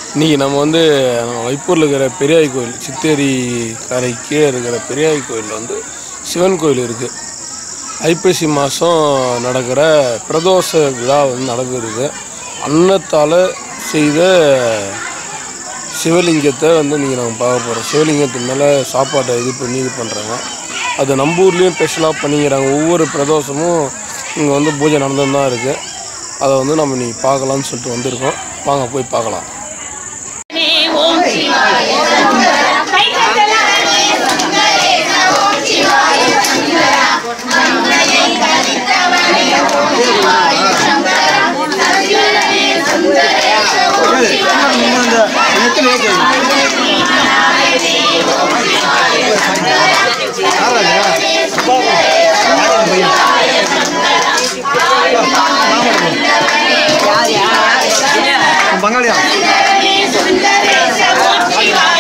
இன்றைக்கி நம்ம வந்து நம்ம வைப்பூரில் இருக்கிற பெரியாய் கோயில் சித்தேரி கரை கீழே இருக்கிற பெரியாய் கோயிலில் வந்து சிவன் கோயில் இருக்குது ஐப்பசி மாதம் நடக்கிற பிரதோஷ விழா வந்து நடக்குது அன்னத்தால் செய்த சிவலிங்கத்தை வந்து நீங்கள் நம்ம பார்க்க போகிறோம் சிவலிங்கத்து மேலே சாப்பாட்டை இது பண்ணி இது பண்ணுறாங்க அது நம்ம ஊர்லேயும் ஸ்பெஷலாக பண்ணிக்கிறாங்க ஒவ்வொரு பிரதோஷமும் இங்கே வந்து பூஜை நடந்துன்னு தான் இருக்குது அதை வந்து நம்ம நீ பார்க்கலான்னு சொல்லிட்டு வந்திருக்கோம் வாங்க போய் பார்க்கலாம் ஓம் சிவாய கை பங்காளியா சுந்தரேச ஓம் சிவாய